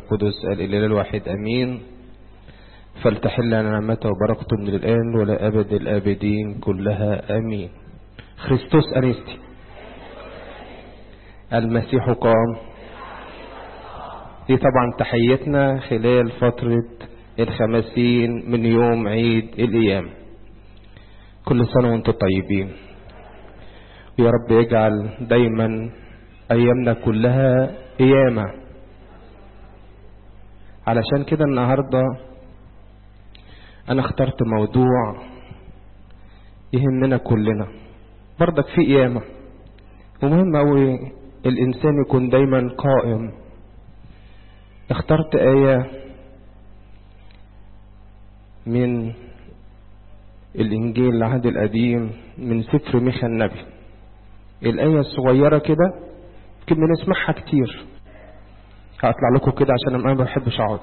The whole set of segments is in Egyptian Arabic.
القدس الإله الواحد أمين فلتحل لنا نعمته وبركته من الآن ولا أبد الآبدين كلها أمين خريستوس أنيستي المسيح قام دي طبعا تحيتنا خلال فترة الخمسين من يوم عيد الأيام كل سنة وانتم طيبين ويا رب يجعل دايما أيامنا كلها قيامة علشان كده النهاردة أنا اخترت موضوع يهمنا كلنا برضك في قيامة ومهم أوي الإنسان يكون دايما قائم اخترت آية من الإنجيل العهد القديم من سفر ميخا النبي الآية الصغيرة كده يمكن بنسمعها كتير هطلع لكم كده عشان أنا ما بحبش أقعد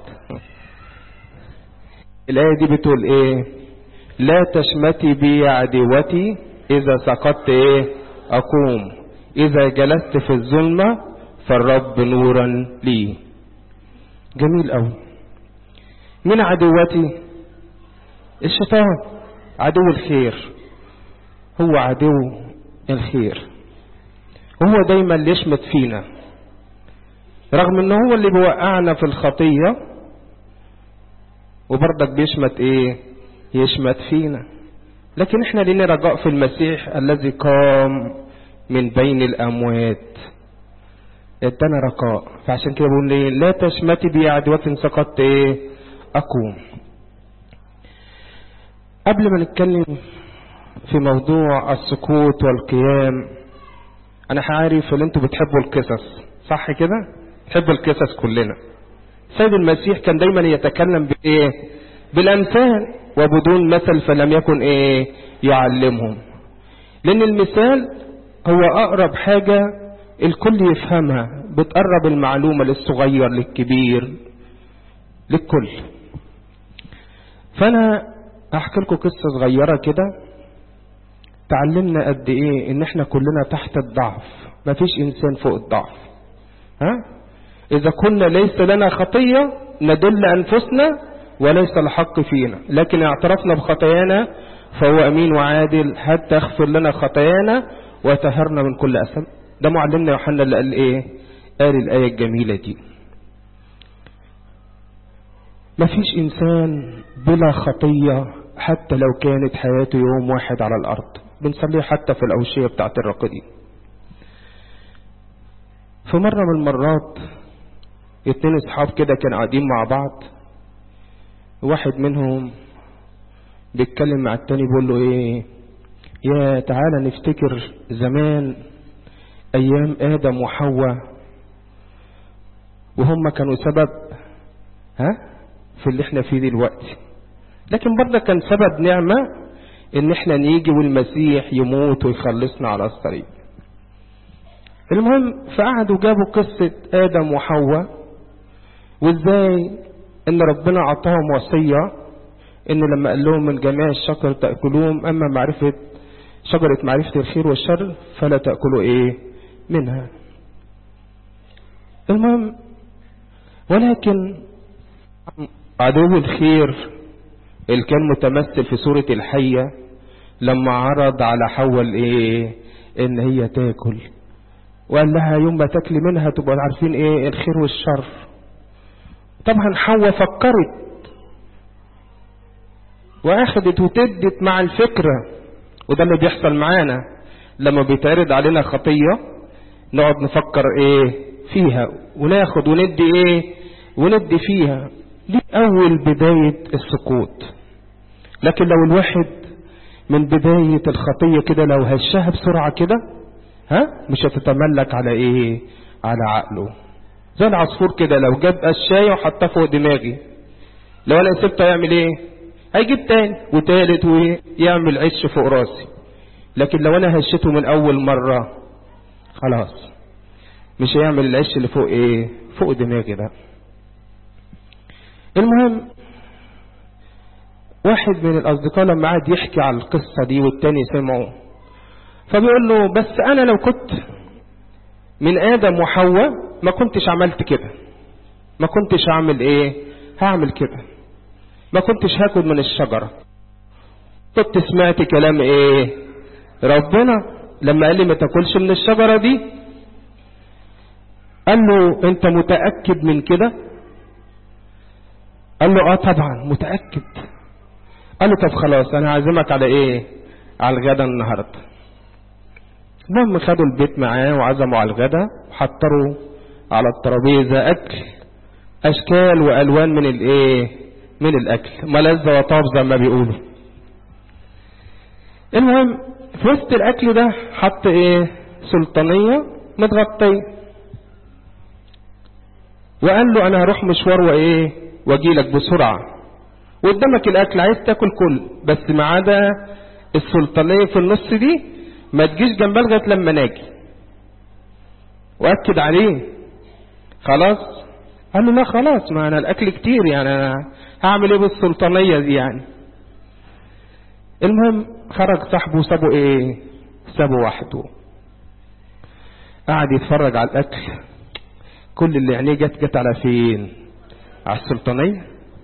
الآية دي بتقول إيه لا تشمتي بي عدوتي إذا سقطت إيه أقوم إذا جلست في الظلمة فالرب نورا لي جميل أوي من عدوتي الشيطان عدو الخير هو عدو الخير وهو دايما اللي يشمت فينا رغم ان هو اللي بيوقعنا في الخطية وبرضك بيشمت ايه يشمت فينا لكن احنا لنا رجاء في المسيح الذي قام من بين الاموات ادانا رجاء فعشان كده بقول ليه لا تشمتي بي عدوة سقطت ايه اقوم قبل ما نتكلم في موضوع السكوت والقيام انا عارف ان انتوا بتحبوا القصص صح كده بتحبوا القصص كلنا سيد المسيح كان دايما يتكلم بايه بالامثال وبدون مثل فلم يكن ايه يعلمهم لان المثال هو اقرب حاجة الكل يفهمها بتقرب المعلومة للصغير للكبير للكل فانا احكي لكم قصة صغيرة كده تعلمنا قد ايه ان احنا كلنا تحت الضعف مفيش انسان فوق الضعف ها اذا كنا ليس لنا خطية ندل انفسنا وليس الحق فينا لكن اعترفنا بخطايانا فهو امين وعادل حتى يغفر لنا خطايانا ويطهرنا من كل اثم ده معلمنا يوحنا اللي قال ايه قال الايه الجميله دي مفيش انسان بلا خطيه حتى لو كانت حياته يوم واحد على الارض بنصليه حتى في الاوشيه بتاعت الراقدين في مره من المرات اتنين اصحاب كده كانوا قاعدين مع بعض واحد منهم بيتكلم مع التاني بيقول له ايه يا تعالى نفتكر زمان ايام ادم وحواء وهم كانوا سبب ها في اللي احنا فيه دلوقتي لكن برضه كان سبب نعمة ان احنا نيجي والمسيح يموت ويخلصنا على الطريق المهم فقعدوا جابوا قصة ادم وحواء وازاي ان ربنا اعطاهم وصية ان لما قال لهم من جميع الشجر تأكلوهم اما معرفة شجرة معرفة الخير والشر فلا تأكلوا ايه منها المهم ولكن عدو الخير اللي كان متمثل في سورة الحية لما عرض على حواء ايه ان هي تاكل وقال لها يوم ما تاكلي منها تبقى عارفين ايه الخير والشر طبعا حواء فكرت واخدت وتدت مع الفكرة وده اللي بيحصل معانا لما بيتعرض علينا خطية نقعد نفكر ايه فيها وناخد وندي ايه وندي فيها دي اول بداية السقوط لكن لو الواحد من بداية الخطية كده لو هشها بسرعة كده ها مش هتتملك على ايه على عقله زي العصفور كده لو جاب قشاية وحطها فوق دماغي لو انا سبته يعمل ايه هيجيب تاني وتالت ويعمل عش فوق راسي لكن لو انا هشته من اول مرة خلاص مش هيعمل العش اللي فوق ايه فوق دماغي ده المهم واحد من الاصدقاء لما قعد يحكي على القصة دي والتاني سمعه فبيقول له بس انا لو كنت من ادم وحواء ما كنتش عملت كده ما كنتش هعمل ايه هعمل كده ما كنتش هاكل من الشجرة كنت سمعت كلام ايه ربنا لما قال لي ما تاكلش من الشجرة دي قال له انت متأكد من كده قال له اه طبعا متأكد قال له طب خلاص انا هعزمك على ايه على الغدا النهارده المهم خدوا البيت معاه وعزموا على الغدا وحطروا على الترابيزه اكل اشكال والوان من الايه من الاكل ملذ وطاب زي ما بيقولوا المهم في وسط الاكل ده حط ايه سلطانيه متغطيه وقال له انا هروح مشوار وايه واجي لك بسرعه قدامك الاكل عايز تاكل كل بس ما عدا السلطانيه في النص دي ما تجيش جنبها لغايه لما ناجي واكد عليه خلاص قال له لا خلاص ما انا الاكل كتير يعني انا هعمل ايه بالسلطانيه دي يعني المهم خرج صاحبه سابه ايه سابه وحده قعد يتفرج على الاكل كل اللي عينيه جت جت على فين على السلطانيه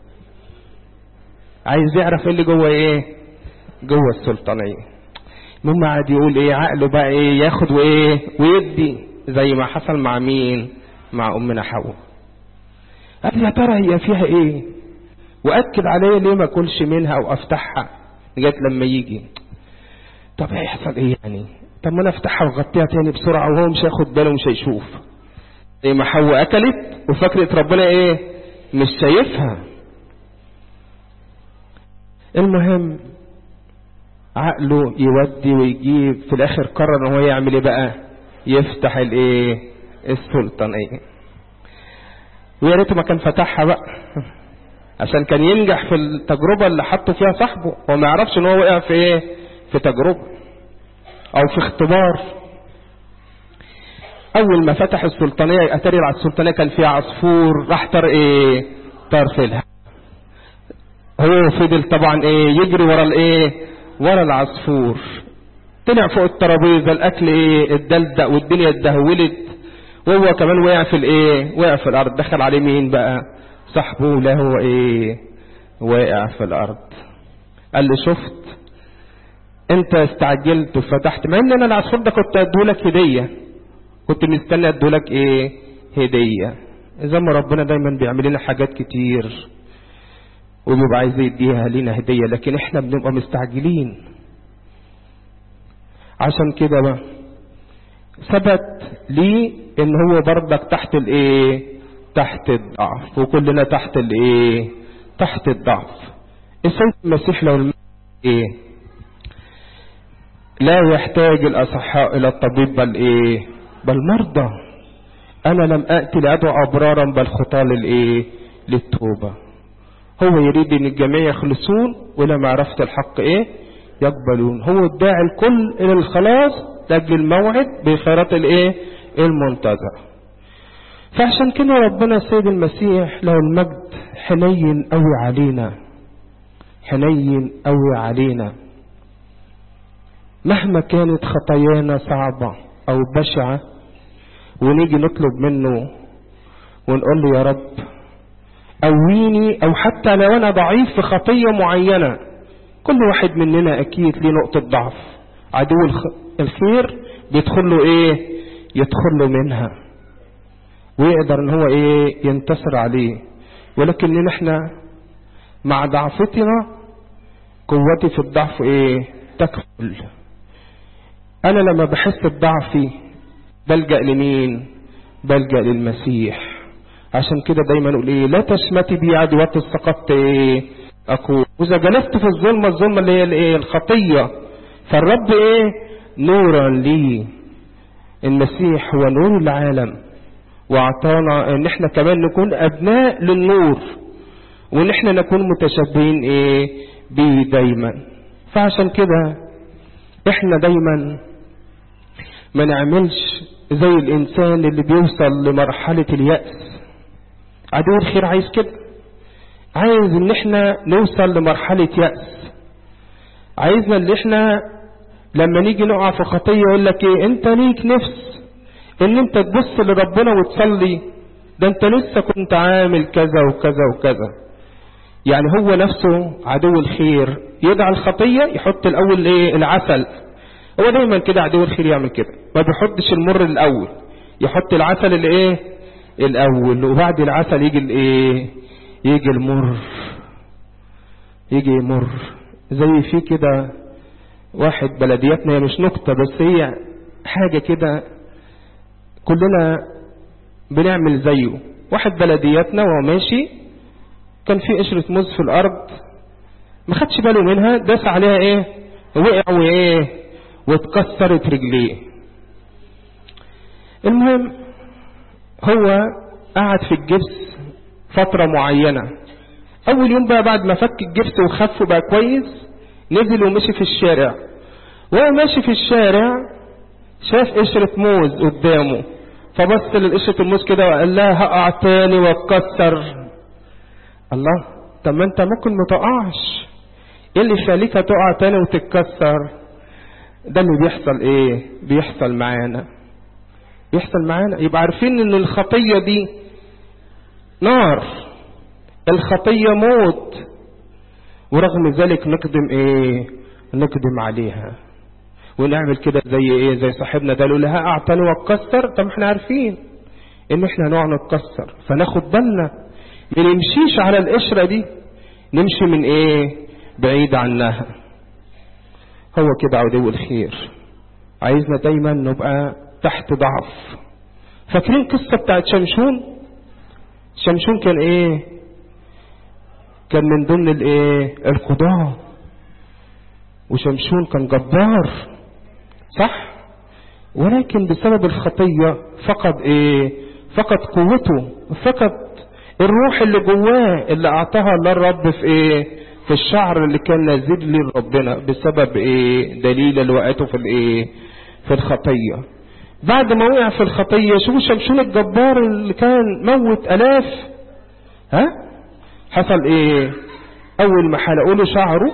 عايز يعرف ايه اللي جوه ايه جوه السلطانيه المهم قعد يقول ايه عقله بقى ايه ياخد وايه ويدي زي ما حصل مع مين مع امنا حواء قال يا ترى هي فيها ايه واكد عليا ليه ما اكلش منها او افتحها لغايه لما يجي طب هيحصل ايه يعني طب ما انا افتحها واغطيها تاني بسرعه وهو مش هياخد باله ومش هيشوف زي ما حواء اكلت وفكرت ربنا ايه مش شايفها المهم عقله يودي ويجيب في الاخر قرر ان هو يعمل ايه بقى يفتح الايه السلطانيه ويا ريته ما كان فتحها بقى عشان كان ينجح في التجربه اللي حطه فيها صاحبه هو ما يعرفش ان هو وقع في ايه في تجربه او في اختبار اول ما فتح السلطانيه اتاري على السلطانيه كان فيها عصفور راح طار ايه طار في الهواء هو فضل طبعا ايه يجري ورا الايه ورا العصفور طلع فوق الترابيزه الاكل ايه اتدلدق والدنيا اتدهولت وهو كمان وقع في الايه وقع في الارض دخل عليه مين بقى صاحبه لا هو ايه واقع في الارض قال له شفت انت استعجلت وفتحت مع ان انا العصفور ده كنت اديهولك هديه كنت مستني اديهولك ايه هديه زي ما ربنا دايما بيعمل لنا حاجات كتير وبيبقى عايز يديها لينا هديه لكن احنا بنبقى مستعجلين عشان كده بقى ثبت لي ان هو برضك تحت الايه تحت الضعف وكلنا تحت الايه تحت الضعف السيد المسيح لو ايه لا يحتاج الاصحاء الى الطبيب بل ايه بل مرضى انا لم اتي لادعو ابرارا بل خطاه للايه للتوبه هو يريد ان الجميع يخلصون ولما عرفت الحق ايه يقبلون هو الداعي الكل الى الخلاص لاجل الموعد بخيرات الايه المنتظر فعشان كده ربنا السيد المسيح له المجد حنين قوي علينا حنين قوي علينا مهما كانت خطايانا صعبة او بشعة ونيجي نطلب منه ونقول له يا رب قويني او حتى لو انا ضعيف في خطية معينة كل واحد مننا اكيد ليه نقطة ضعف عدو الخير بيدخل له ايه يدخل له منها ويقدر ان هو ايه ينتصر عليه ولكن احنا مع ضعفتنا قوتي في الضعف ايه تكفل انا لما بحس بضعفي بلجأ لمين بلجأ للمسيح عشان كده دايما نقول ايه لا تشمتي بي عدوات سقطت ايه اقول واذا جلست في الظلمه الظلمه اللي هي الايه الخطيه فالرب ايه نورا لي المسيح هو نور العالم واعطانا ان احنا كمان نكون ابناء للنور وان احنا نكون متشبهين ايه بيه دايما فعشان كده احنا دايما ما نعملش زي الانسان اللي بيوصل لمرحله اليأس عدو الخير عايز كده عايز ان احنا نوصل لمرحلة يأس عايزنا ان احنا لما نيجي نقع في خطية يقول لك ايه انت ليك نفس ان انت تبص لربنا وتصلي ده انت لسه كنت عامل كذا وكذا وكذا يعني هو نفسه عدو الخير يدعى الخطية يحط الأول ايه العسل هو دايما كده عدو الخير يعمل كده ما بيحطش المر الأول يحط العسل الايه الأول وبعد العسل يجي الايه يجي المر يجي مر زي في كده واحد بلدياتنا هي مش نكتة بس هي حاجة كده كلنا بنعمل زيه واحد بلدياتنا وهو ماشي كان في قشرة موز في الأرض ما خدش باله منها داس عليها ايه وقع وايه واتكسرت رجليه المهم هو قعد في الجبس فترة معينة أول يوم بقى بعد ما فك الجبس وخف بقى كويس نزل ومشي في الشارع وهو ماشي في الشارع شاف قشرة موز قدامه فبص لقشرة الموز كده وقال لها هقع تاني واتكسر الله طب ما انت ممكن ما تقعش ايه اللي يخليك تقع تاني وتتكسر ده اللي بيحصل ايه بيحصل معانا بيحصل معانا يبقى عارفين ان الخطية دي نار الخطية موت ورغم ذلك نقدم ايه نقدم عليها ونعمل كده زي ايه زي صاحبنا ده لها اعتني واتكسر طب احنا عارفين ان احنا نوع نتكسر فناخد بالنا ما نمشيش على القشرة دي نمشي من ايه بعيد عنها هو كده عدو الخير عايزنا دايما نبقى تحت ضعف فاكرين قصة بتاعت شمشون شمشون كان ايه كان من ضمن الايه القضاة وشمشون كان جبار صح ولكن بسبب الخطية فقد ايه فقد قوته فقد الروح اللي جواه اللي اعطاها الله الرب في ايه في الشعر اللي كان نازل لربنا بسبب ايه دليل اللي وقعته في الايه في الخطية بعد ما وقع في الخطية شوفوا شمشون الجبار اللي كان موت الاف ها حصل ايه اول ما حلقوا له شعره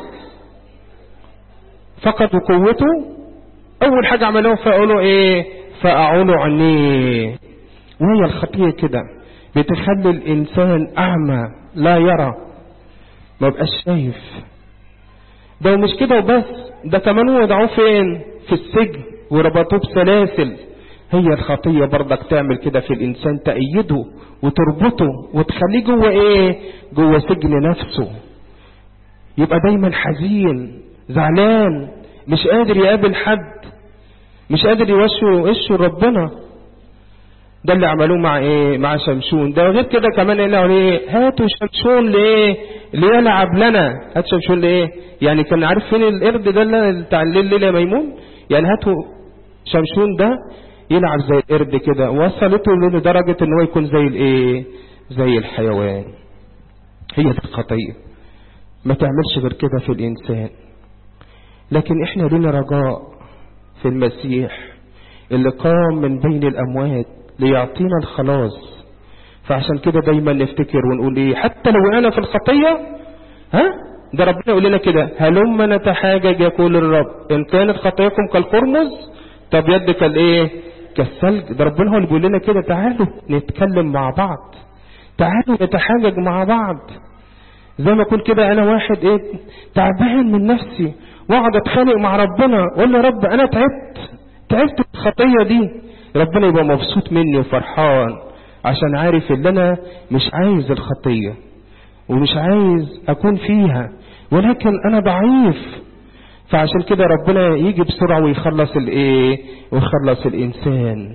فقدوا قوته اول حاجة عملوها فقالوا ايه فقعوا له عينيه وهي الخطية كده بتخلي الانسان اعمى لا يرى ما بقاش شايف ده مش كده وبس ده كمان وضعوه فين في السجن وربطوه بسلاسل هي الخطية برضك تعمل كده في الانسان تأيده وتربطه وتخليه جوه ايه جوه سجن نفسه يبقى دايما حزين زعلان مش قادر يقابل حد مش قادر يوشه وشه ربنا ده اللي عملوه مع ايه مع شمشون ده غير كده كمان قالوا ايه هاتوا شمشون لايه ليلعب لنا هات شمشون لايه يعني كان عارف فين القرد ده اللي بتاع الليل ليله ميمون يعني هاتوا شمشون ده يلعب زي القرد كده وصلته لدرجة ان هو يكون زي الايه زي الحيوان هي دي الخطية ما تعملش غير كده في الانسان لكن احنا لنا رجاء في المسيح اللي قام من بين الاموات ليعطينا الخلاص فعشان كده دايما نفتكر ونقول ايه حتى لو وقعنا في الخطية ها ده ربنا يقول لنا كده هلما نتحاجج يقول الرب ان كانت خطاياكم كالقرمز طب يدك الايه كالثلج ده ربنا هو اللي بيقول لنا كده تعالوا نتكلم مع بعض تعالوا نتحاجج مع بعض زي ما اكون كده انا واحد ايه تعبان من نفسي واقعد اتخانق مع ربنا اقول له يا رب انا تعبت تعبت في الخطيه دي ربنا يبقى مبسوط مني وفرحان عشان عارف ان انا مش عايز الخطيه ومش عايز اكون فيها ولكن انا ضعيف فعشان كده ربنا يجي بسرعه ويخلص الايه ويخلص الانسان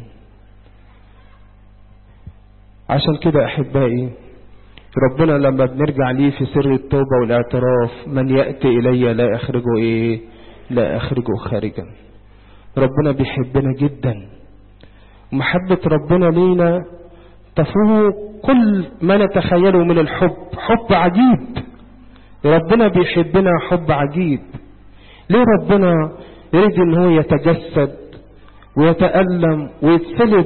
عشان كده احبائي ربنا لما بنرجع ليه في سر التوبة والاعتراف من يأتي إلي لا أخرجه إيه لا أخرجه خارجا ربنا بيحبنا جدا ومحبة ربنا لينا تفوق كل ما نتخيله من الحب حب عجيب ربنا بيحبنا حب عجيب ليه ربنا يريد ان هو يتجسد ويتألم ويتصلب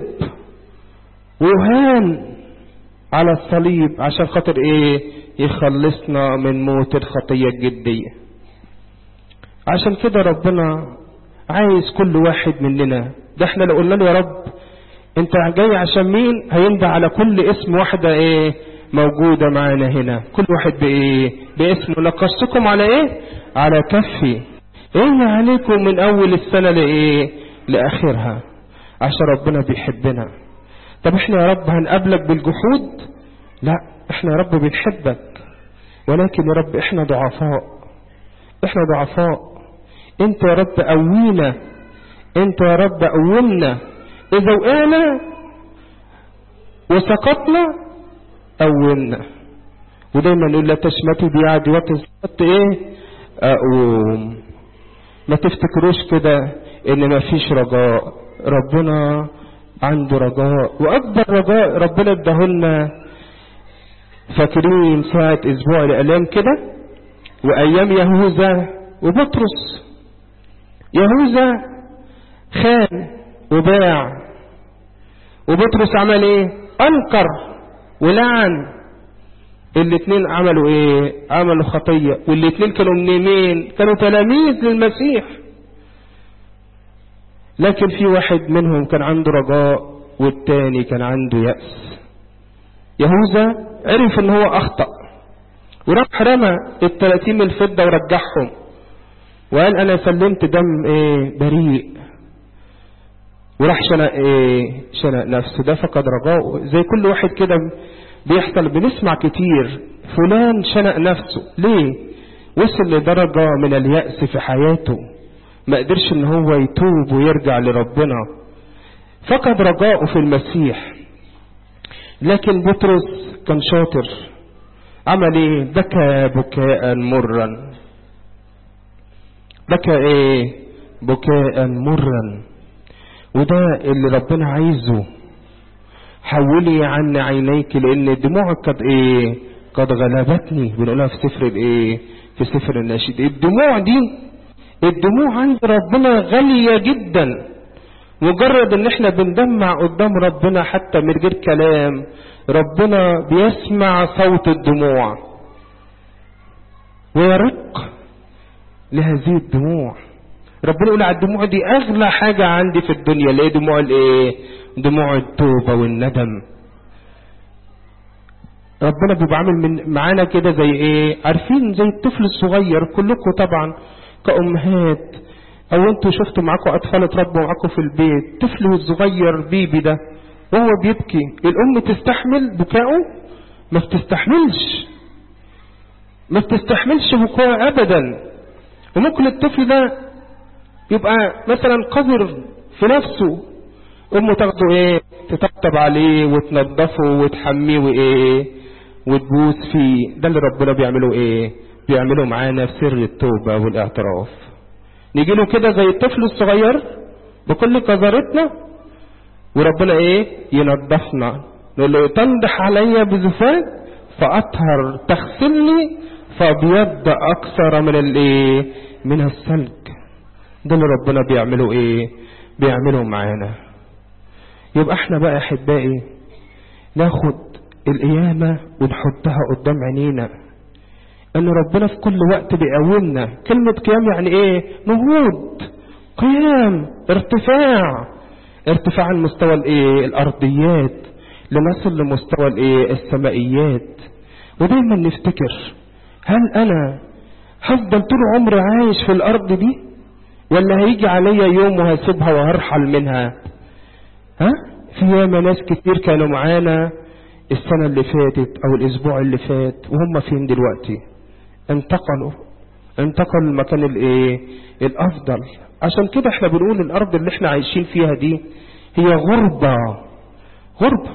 ويهان على الصليب عشان خاطر ايه يخلصنا من موت الخطية الجدية عشان كده ربنا عايز كل واحد مننا ده احنا لو قلنا له يا رب انت جاي عشان مين هينده على كل اسم واحدة ايه موجودة معانا هنا كل واحد بايه باسمه نقصكم على ايه على كفي ايه عليكم من اول السنة لايه لاخرها عشان ربنا بيحبنا طب احنا يا رب هنقابلك بالجحود لا احنا يا رب بنحبك ولكن يا رب احنا ضعفاء احنا ضعفاء انت يا رب قوينا انت يا رب قومنا اذا وقعنا وسقطنا قومنا ودايما نقول لا تشمتي بيعدي وقت ايه اقوم ما تفتكروش كده ان ما فيش رجاء ربنا عنده رجاء واكبر رجاء ربنا اداهولنا فاكرين ساعة اسبوع الالام كده وايام يهوذا وبطرس يهوذا خان وباع وبطرس عمل ايه انكر ولعن الاتنين عملوا ايه عملوا خطية والاتنين كانوا من مين كانوا تلاميذ للمسيح لكن في واحد منهم كان عنده رجاء والتاني كان عنده يأس يهوذا عرف ان هو اخطأ وراح رمى التلاتين من الفضة ورجعهم وقال انا سلمت دم ايه بريء وراح شنق ايه شنق نفسه ده فقد رجاءه زي كل واحد كده بيحصل بنسمع كتير فلان شنق نفسه ليه وصل لدرجة من اليأس في حياته ما قدرش ان هو يتوب ويرجع لربنا فقد رجاءه في المسيح لكن بطرس كان شاطر عمل ايه بكى بكاء مرا بكى ايه بكاء مرا وده اللي ربنا عايزه حولي عن عينيك لان دموعك قد ايه قد غلبتني بنقولها في سفر الايه في سفر الناشد الدموع دي الدموع عند ربنا غالية جدا مجرد ان احنا بندمع قدام ربنا حتى من غير كلام ربنا بيسمع صوت الدموع ويرق لهذه الدموع ربنا يقول على الدموع دي اغلى حاجة عندي في الدنيا اللي هي دموع الايه دموع التوبة والندم ربنا بيبقى عامل من معانا كده زي ايه عارفين زي الطفل الصغير كلكم طبعا كأمهات او انتوا شفتوا معاكم اطفال اتربوا معاكم في البيت طفل الصغير بيبي ده وهو بيبكي الام تستحمل بكاؤه ما بتستحملش ما بتستحملش بكاء ابدا وممكن الطفل ده يبقى مثلا قذر في نفسه امه تاخده ايه تطبطب عليه وتنظفه وتحميه وايه وتبوس فيه ده اللي ربنا بيعمله ايه بيعمله معانا في سر التوبة والاعتراف نيجي له كده زي الطفل الصغير بكل قذرتنا وربنا ايه ينظفنا نقول له تنضح عليا بزفاف فاطهر تغسلني فابيض اكثر من الايه من الثلج ده اللي ربنا بيعمله ايه بيعمله معانا يبقى احنا بقى احبائي ناخد القيامة ونحطها قدام عينينا ان ربنا في كل وقت بيقومنا كلمة قيام يعني ايه نهوض قيام ارتفاع ارتفاع عن مستوى الايه الارضيات لنصل لمستوى الايه السمائيات ودايما نفتكر هل انا هفضل طول عمري عايش في الارض دي ولا هيجي عليا يوم وهسيبها وهرحل منها ها في ياما ناس كتير كانوا معانا السنة اللي فاتت او الاسبوع اللي فات وهم فين دلوقتي انتقلوا انتقلوا المكان الايه الافضل عشان كده احنا بنقول الارض اللي احنا عايشين فيها دي هي غربة غربة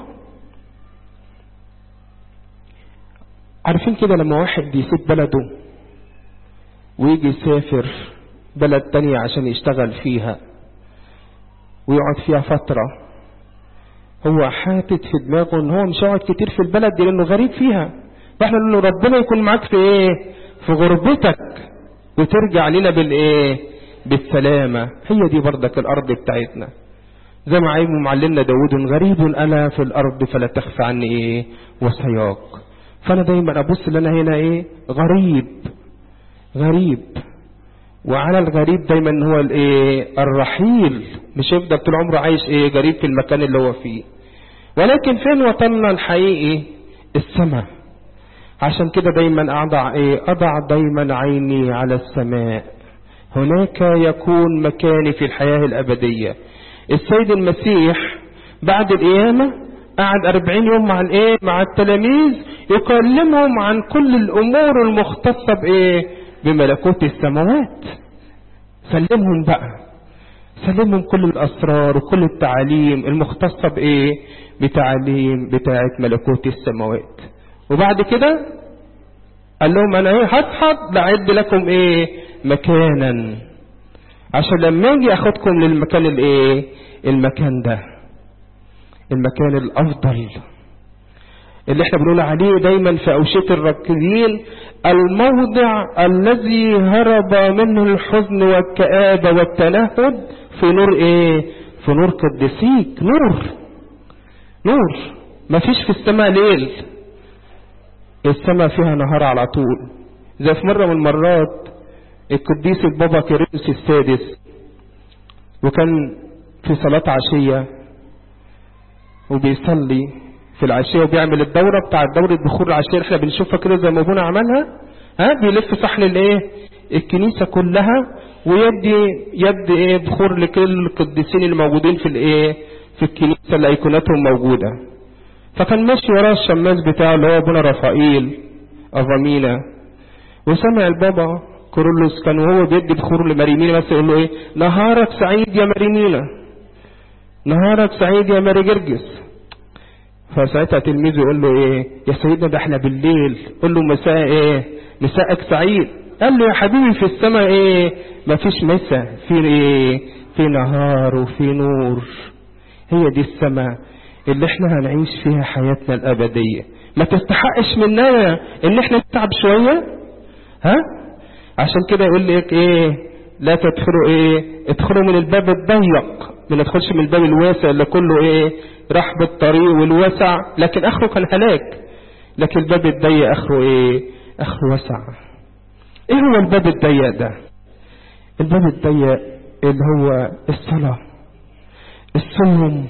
عارفين كده لما واحد بيسيب بلده ويجي يسافر بلد تانية عشان يشتغل فيها ويقعد فيها فترة هو حاطط في دماغه ان هو مش هيقعد كتير في البلد دي لانه غريب فيها فاحنا نقول له ربنا يكون معاك في ايه في غربتك وترجع لنا بالايه بالسلامة هي دي بردك الارض بتاعتنا زي ما عيب معلمنا داود غريب انا في الارض فلا تخفى عني ايه وسياق فانا دايما ابص ان انا هنا ايه غريب غريب وعلى الغريب دايما هو الايه الرحيل مش يفضل طول عمره عايش ايه غريب في المكان اللي هو فيه ولكن فين وطننا الحقيقي السماء عشان كده دايما اضع ايه اضع دايما عيني على السماء هناك يكون مكاني في الحياة الابدية السيد المسيح بعد القيامة قعد أربعين يوم مع الايه مع التلاميذ يكلمهم عن كل الامور المختصة بايه بملكوت السماوات سلمهم بقى سلمهم كل الاسرار وكل التعاليم المختصة بايه بتعاليم بتاعة ملكوت السماوات وبعد كده قال لهم انا ايه هصحى بعد لكم ايه مكانا عشان لما اجي اخدكم للمكان الايه المكان ده المكان الافضل اللي احنا بنقول عليه دايما في اوشية الراكدين الموضع الذي هرب منه الحزن والكآبة والتنهد في نور ايه في نور قدسيك نور نور مفيش في السماء ليل السماء فيها نهار على طول زي في مرة من المرات القديس البابا كيرلس السادس وكان في صلاة عشية وبيصلي في العشية وبيعمل الدورة بتاع دورة بخور العشية اللي احنا بنشوفها كده زي ما ابونا عملها ها بيلف صحن الايه الكنيسة كلها ويدي يد ايه بخور لكل القديسين اللي موجودين في الايه في الكنيسة اللي ايقوناتهم موجودة فكان ماشي وراه الشماس بتاعه اللي هو ابونا رفائيل افامينا وسمع البابا كورولوس كان وهو بيدي بخور لماريمينا بس يقول له ايه نهارك سعيد يا ماريمينا نهارك سعيد يا ماري جرجس فساعتها تلميذه يقول له ايه يا سيدنا ده احنا بالليل قول له مساء ايه مساءك سعيد قال له يا حبيبي في السماء ايه مفيش مساء في ايه في نهار وفي نور هي دي السماء اللي احنا هنعيش فيها حياتنا الابدية ما تستحقش مننا ان احنا نتعب شوية ها عشان كده يقول لك ايه لا تدخلوا ايه ادخلوا من الباب الضيق ما ندخلش من الباب الواسع اللي كله ايه رحب الطريق والواسع لكن اخره كان هلاك لكن الباب الضيق اخره ايه اخره واسع ايه هو الباب الضيق ده الباب الضيق اللي هو الصلاة الصوم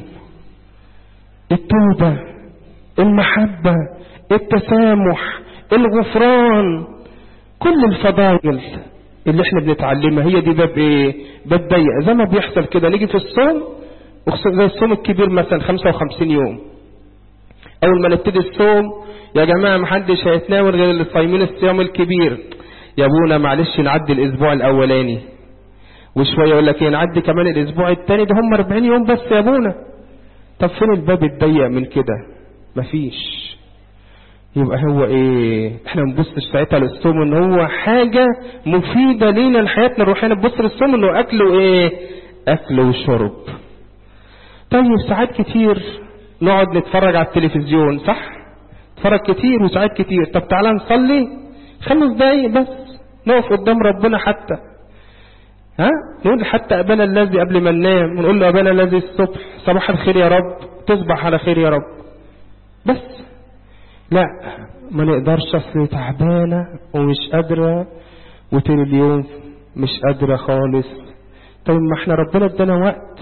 التوبة المحبة التسامح الغفران كل الفضائل اللي احنا بنتعلمها هي دي باب ايه باب ضيق زي ما بيحصل كده نيجي في الصوم وخصوصا زي الصوم الكبير مثلا 55 يوم اول ما نبتدي الصوم يا جماعه ما حدش هيتناول غير اللي صايمين الصيام الكبير يا ابونا معلش نعدي الاسبوع الاولاني وشويه يقول لك ايه نعدي كمان الاسبوع الثاني ده هم 40 يوم بس يا ابونا طب فين الباب الضيق من كده مفيش يبقى هو ايه احنا نبص ساعتها للصوم ان هو حاجة مفيدة لينا لحياتنا الروحية نبص للصوم انه اكل وايه اكل وشرب طيب ساعات كتير نقعد نتفرج على التلفزيون صح نتفرج كتير وساعات كتير طب تعالى نصلي خمس دقايق بس نقف قدام ربنا حتى ها نقول حتى ابانا الذي قبل ما ننام ونقول له ابانا الذي الصبح صباح الخير يا رب تصبح على خير يا رب بس لا ما نقدرش اصل تعبانه ومش قادره وطول اليوم مش قادره خالص طيب ما احنا ربنا ادانا وقت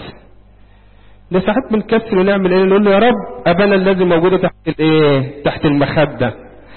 ده ساعات بنكسل ونعمل ايه نقول له يا رب ابانا الذي موجوده تحت الايه تحت المخده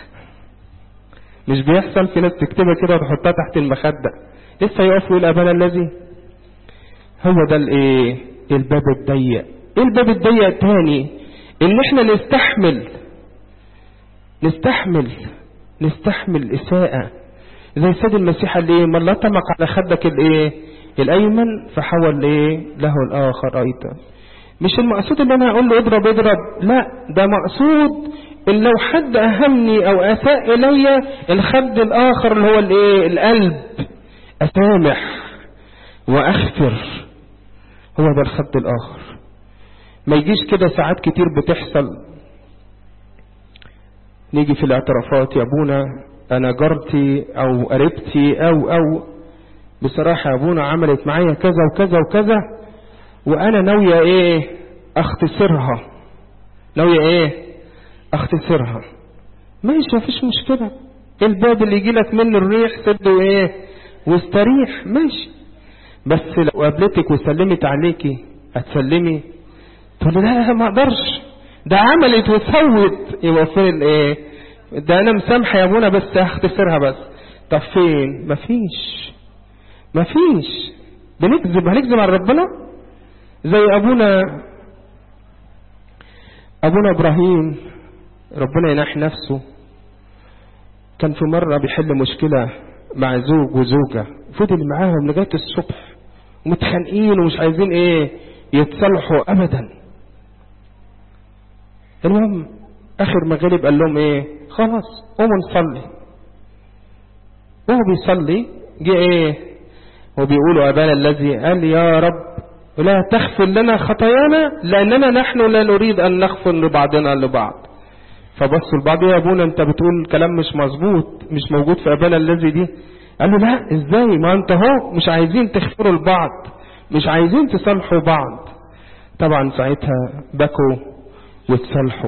مش بيحصل في ناس تكتبها كده وتحطها تحت المخده لسه يقف يقول ابانا الذي هو ده الايه الباب الضيق ايه الباب الضيق التاني ان احنا نستحمل نستحمل نستحمل إساءة زي السيد المسيح قال ايه من لطمك على خدك الايه الايمن فحول ايه له الاخر ايضا مش المقصود ان انا اقول له اضرب اضرب لا ده مقصود ان لو حد اهمني او اساء الي الخد الاخر اللي هو الايه القلب اسامح واغفر هو ده الخد الاخر ما يجيش كده ساعات كتير بتحصل نيجي في الاعترافات يا ابونا انا جارتي او قريبتي او او بصراحة يا ابونا عملت معايا كذا وكذا وكذا وانا ناوية ايه اختصرها ناوية ايه اختصرها ماشي مفيش مشكلة الباب اللي يجي لك منه الريح سده ايه واستريح ماشي بس لو قابلتك وسلمت عليكي هتسلمي تقول لا ما اقدرش ده عملت وسوت يبقى فين ايه ده انا مسامحه يا ابونا بس هختصرها بس طب فين مفيش مفيش بنكذب هنكذب على ربنا زي ابونا ابونا ابراهيم ربنا يناح نفسه كان في مرة بيحل مشكلة مع زوج وزوجة فضل معاهم لغاية الصبح ومتخانقين ومش عايزين ايه يتصالحوا ابدا المهم اخر ما غلب قال لهم ايه خلاص قوموا نصلي وهو بيصلي جه ايه وبيقولوا ابانا الذي قال يا رب لا تغفر لنا خطايانا لاننا نحن لا نريد ان نغفر لبعضنا لبعض فبصوا لبعض يا ابونا انت بتقول كلام مش مظبوط مش موجود في ابانا الذي دي قال له لا ازاي ما انت اهو مش عايزين تغفروا لبعض مش عايزين تصالحوا بعض طبعا ساعتها بكوا وتصالحوا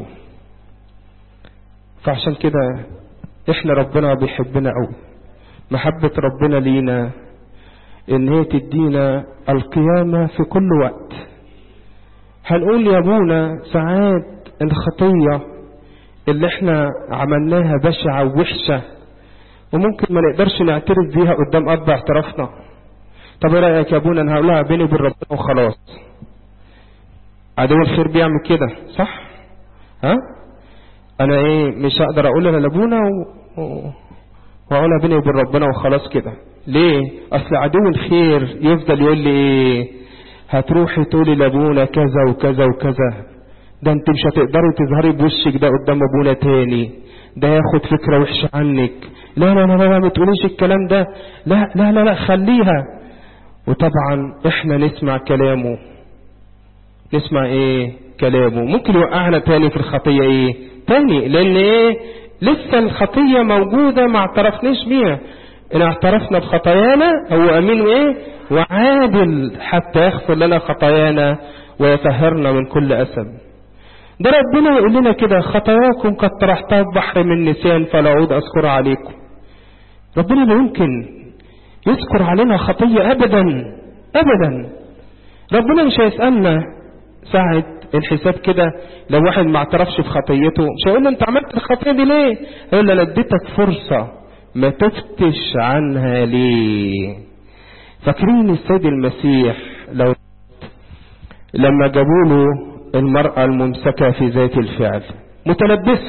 فعشان كده احنا ربنا بيحبنا قوي محبة ربنا لينا ان هي تدينا القيامة في كل وقت هنقول يا ابونا ساعات الخطية اللي احنا عملناها بشعة ووحشة وممكن ما نقدرش نعترف بيها قدام اب اعترافنا طب ايه رايك يا ابونا انا هقولها بيني وبين ربنا وخلاص عدو الخير بيعمل كده صح ها انا ايه مش هقدر اقول انا لابونا و... و... واقولها بيني وبين ربنا وخلاص كده ليه اصل عدو الخير يفضل يقول لي ايه هتروحي تقولي لابونا كذا وكذا وكذا ده انت مش هتقدري تظهري بوشك ده قدام ابونا تاني ده ياخد فكرة وحشة عنك لا لا لا لا ما تقوليش الكلام ده لا لا لا لا خليها وطبعا احنا نسمع كلامه نسمع ايه كلامه ممكن يوقعنا تاني في الخطية ايه تاني لان ايه لسه الخطية موجودة ما اعترفناش بيها ان اعترفنا بخطايانا هو امين وايه وعادل حتى يغفر لنا خطايانا ويطهرنا من كل اثم ده ربنا يقول لنا كده خطاياكم قد طرحتها بحر من نسيان فلا اعود اذكرها عليكم ربنا لا يمكن يذكر علينا خطية ابدا ابدا ربنا مش هيسألنا ساعة الحساب كده لو واحد ما اعترفش بخطيته مش هيقول له انت عملت الخطية دي ليه هيقول له انا اديتك فرصة ما تفتش عنها ليه فاكرين السيد المسيح لو لما جابوا له المرأة الممسكة في ذات الفعل متلبسة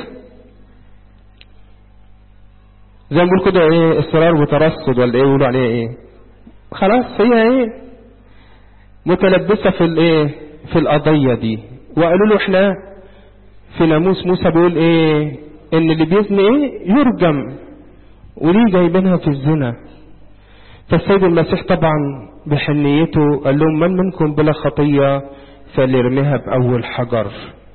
زي ما بيقول كده ايه اصرار وترصد ولا ايه يقولوا عليها ايه خلاص هي ايه متلبسة في الايه في القضية دي وقالوا له احنا في ناموس موسى بيقول ايه ان اللي بيزني ايه يرجم وليه جايبينها في الزنا فالسيد المسيح طبعا بحنيته قال لهم من منكم بلا خطية فليرميها بأول حجر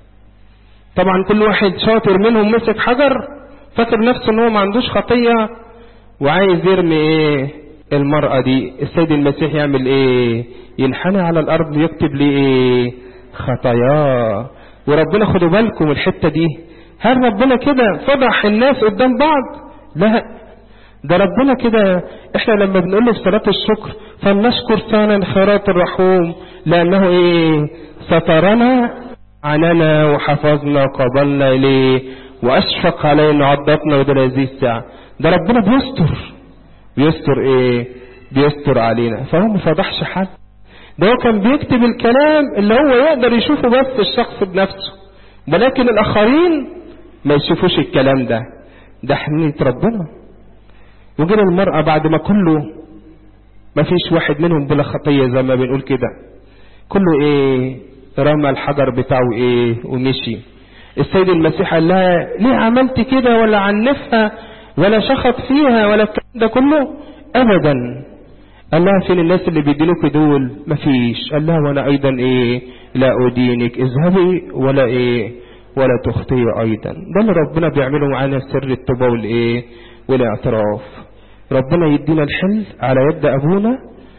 طبعا كل واحد شاطر منهم مسك حجر فاكر نفسه ان هو ما عندوش خطية وعايز يرمي ايه المرأة دي السيد المسيح يعمل ايه ينحني على الارض يكتب لي ايه خطاياه وربنا خدوا بالكم الحتة دي هل ربنا كده فضح الناس قدام بعض لا ده ربنا كده احنا لما بنقول له في صلاة الشكر فلنشكر ثانا خيرات الرحوم لانه ايه سترنا عننا وحفظنا وقبلنا اليه واشفق علينا وعضتنا وده هذه الساعة ده ربنا بيستر بيستر ايه بيستر علينا فهو ما فضحش حد ده هو كان بيكتب الكلام اللي هو يقدر يشوفه بس الشخص بنفسه ولكن الاخرين ما يشوفوش الكلام ده ده حنية ربنا وجينا المرأة بعد ما كله ما فيش واحد منهم بلا خطية زي ما بنقول كده كله ايه رمى الحجر بتاعه ايه ومشي السيد المسيح قال لها ليه عملت كده ولا عنفها ولا شخط فيها ولا الكلام ده كله ابدا قال لها فين الناس اللي بيدينوك دول مفيش قال لها وانا ايضا ايه لا ادينك اذهبي ولا ايه ولا تخطئي ايضا ده اللي ربنا بيعمله معانا سر التوبه والايه والاعتراف ربنا يدينا الحل على يد ابونا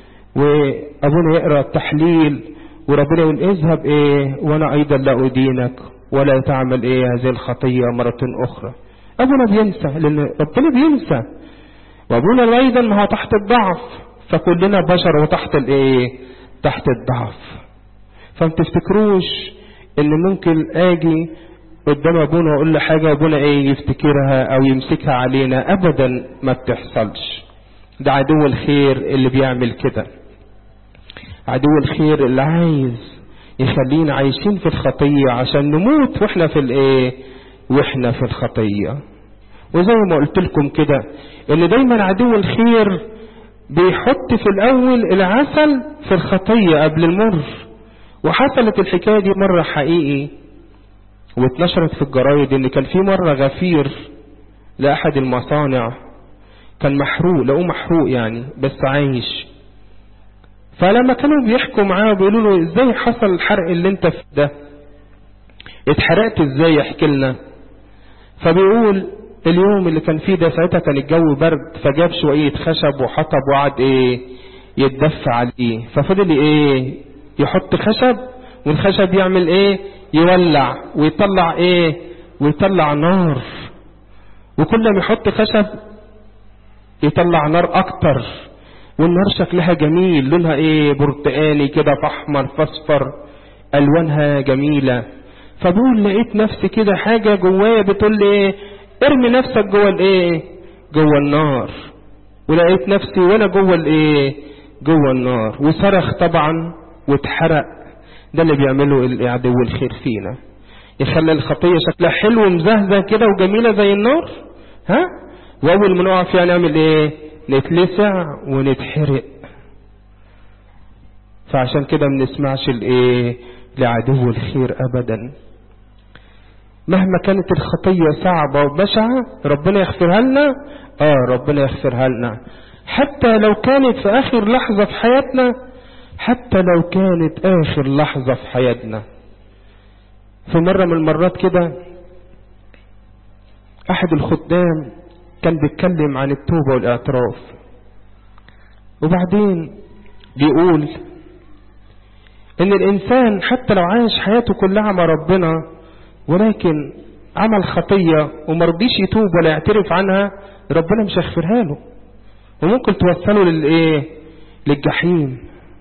وابونا يقرا التحليل وربنا يقول اذهب ايه وانا ايضا لا ادينك ولا تعمل ايه هذه الخطيه مره اخرى ابونا بينسى لان ربنا بينسى وابونا ايضا ما هو تحت الضعف فكلنا بشر وتحت الايه تحت الضعف فما تفتكروش ان ممكن اجي قدام ابونا واقول له حاجه ابونا ايه يفتكرها او يمسكها علينا ابدا ما بتحصلش ده عدو الخير اللي بيعمل كده عدو الخير اللي عايز يخلينا عايشين في الخطيه عشان نموت واحنا في الايه واحنا في الخطيه وزي ما قلت لكم كده ان دايما عدو الخير بيحط في الاول العسل في الخطيه قبل المر وحصلت الحكايه دي مره حقيقي واتنشرت في الجرايد ان كان في مره غفير لاحد المصانع كان محروق لقوه محروق يعني بس عايش فلما كانوا بيحكوا معاه بيقولوا له ازاي حصل الحرق اللي انت في ده اتحرقت ازاي يحكي لنا فبيقول اليوم اللي كان فيه ده ساعتها كان الجو برد فجاب شوية خشب وحطب وقعد ايه يتدفى عليه ففضل ايه يحط خشب والخشب يعمل ايه يولع ويطلع ايه ويطلع نار وكل ما يحط خشب يطلع نار اكتر والنار شكلها جميل لونها ايه برتقاني كده فاحمر فاصفر الوانها جميله فبقول لقيت نفسي كده حاجه جوايا بتقول لي ايه ارمي نفسك جوه الايه جوه النار ولقيت نفسي وانا جوه الايه جوه النار وصرخ طبعا واتحرق ده اللي بيعمله عدو الخير فينا يخلي الخطيه شكلها حلو ومزهزه كده وجميله زي النار ها واول ما نقع فيها نعمل ايه نتلسع ونتحرق فعشان كده ما نسمعش الايه لعدو الخير ابدا مهما كانت الخطية صعبة وبشعة ربنا يغفرها لنا اه ربنا يغفرها لنا حتى لو كانت في اخر لحظة في حياتنا حتى لو كانت اخر لحظة في حياتنا في مرة من المرات كده احد الخدام كان بيتكلم عن التوبة والاعتراف وبعدين بيقول ان الانسان حتى لو عايش حياته كلها مع ربنا ولكن عمل خطية ومرضيش يتوب ولا يعترف عنها ربنا مش هيغفرها له وممكن توصله للايه للجحيم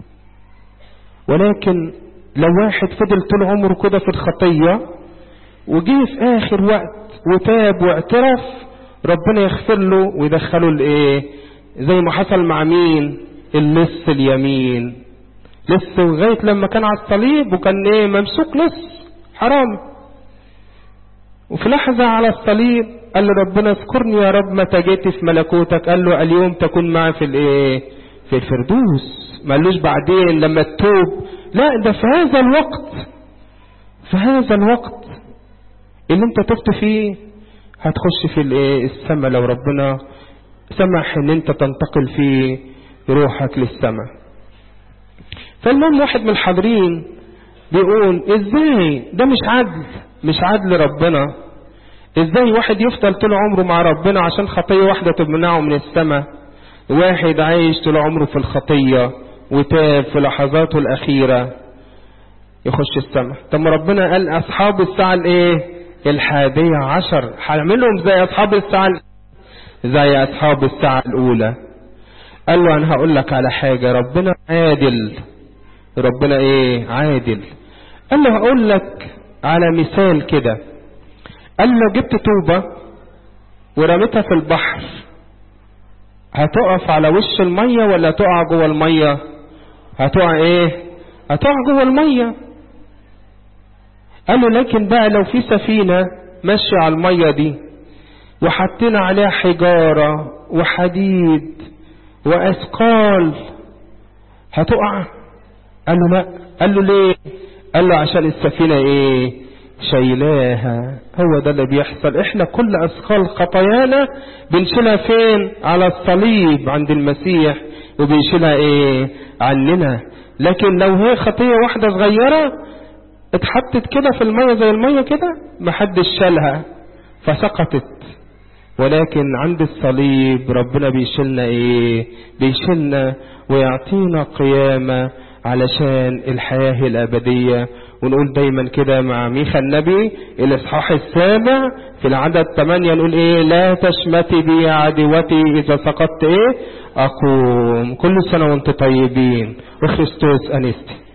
ولكن لو واحد فضل طول عمره كده في الخطية وجه في اخر وقت وتاب واعترف ربنا يغفر له ويدخله الايه زي ما حصل مع مين اللص اليمين لص لغايه لما كان على الصليب وكان ايه ممسوك لص حرام وفي لحظة على الصليب قال له ربنا اذكرني يا رب متى جيت في ملكوتك قال له اليوم تكون معي في الايه في الفردوس ما قالوش بعدين لما تتوب لا ده في هذا الوقت في هذا الوقت اللي انت تبت فيه هتخش في الايه السماء لو ربنا سمح ان انت تنتقل في روحك للسماء فالمهم واحد من الحاضرين بيقول ازاي ده مش عدل مش عدل ربنا ازاي واحد يفضل طول عمره مع ربنا عشان خطية واحدة تمنعه من السماء واحد عايش طول عمره في الخطية وتاب في لحظاته الأخيرة يخش السماء طب ما ربنا قال أصحاب الساعة الإيه الحادية عشر هعملهم زي أصحاب الساعة زي أصحاب الساعة الأولى قال له أنا هقول لك على حاجة ربنا عادل ربنا إيه عادل قال له هقول لك على مثال كده قال له جبت طوبة ورميتها في البحر هتقف على وش المية ولا تقع جوه المية هتقع ايه هتقع جوه المية قال له لكن بقى لو في سفينة ماشية على المية دي وحطينا عليها حجارة وحديد وأثقال هتقع قال له لا قال له ليه قال له عشان السفينة ايه شايلاها هو ده اللي بيحصل احنا كل اثقال خطايانا بنشيلها فين على الصليب عند المسيح وبيشيلها ايه عننا لكن لو هي خطية واحدة صغيرة اتحطت كده في المية زي المية كده محدش شالها فسقطت ولكن عند الصليب ربنا بيشيلنا ايه بيشيلنا ويعطينا قيامة علشان الحياة الأبدية ونقول دايما كده مع ميخا النبي الاصحاح السابع في العدد 8 نقول ايه لا تشمتي بي عدوتي اذا سقطت ايه اقوم كل سنة وانت طيبين وخريستوس انستي